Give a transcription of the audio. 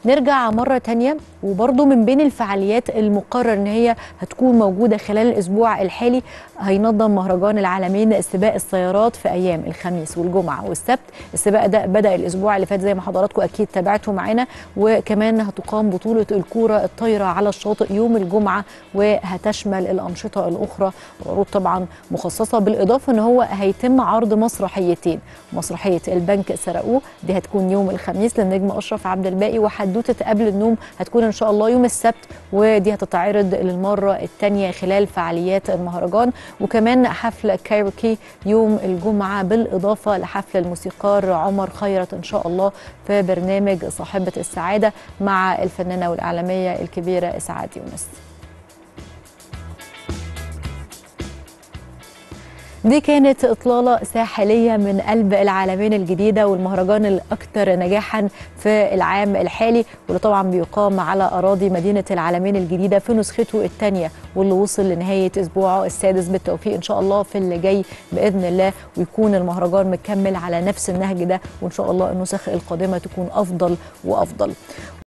نرجع مره تانية وبرضه من بين الفعاليات المقرر ان هي هتكون موجوده خلال الاسبوع الحالي هينظم مهرجان العالمين سباق السيارات في ايام الخميس والجمعه والسبت السباق ده بدا الاسبوع اللي فات زي ما حضراتكم اكيد تابعتوا معانا وكمان هتقام بطوله الكوره الطايره على الشاطئ يوم الجمعه وهتشمل الانشطه الاخرى وعروض طبعا مخصصه بالاضافه ان هو هيتم عرض مسرحيتين مسرحيه البنك سرقوه دي هتكون يوم الخميس للنجم اشرف عبد الباقي وحدوته قبل النوم هتكون ان شاء الله يوم السبت ودي هتتعرض للمره الثانيه خلال فعاليات المهرجان وكمان حفل كايروكي يوم الجمعه بالاضافه لحفل الموسيقار عمر خيرت ان شاء الله في برنامج صاحبه السعاده مع الفنانه والاعلاميه الكبيره اسعاد يونس دي كانت إطلالة ساحلية من قلب العالمين الجديدة والمهرجان الأكثر نجاحا في العام الحالي واللي طبعا بيقام على أراضي مدينة العالمين الجديدة في نسخته الثانية واللي وصل لنهاية أسبوعه السادس بالتوفيق إن شاء الله في اللي جاي بإذن الله ويكون المهرجان مكمل على نفس النهج ده وإن شاء الله النسخ القادمة تكون أفضل وأفضل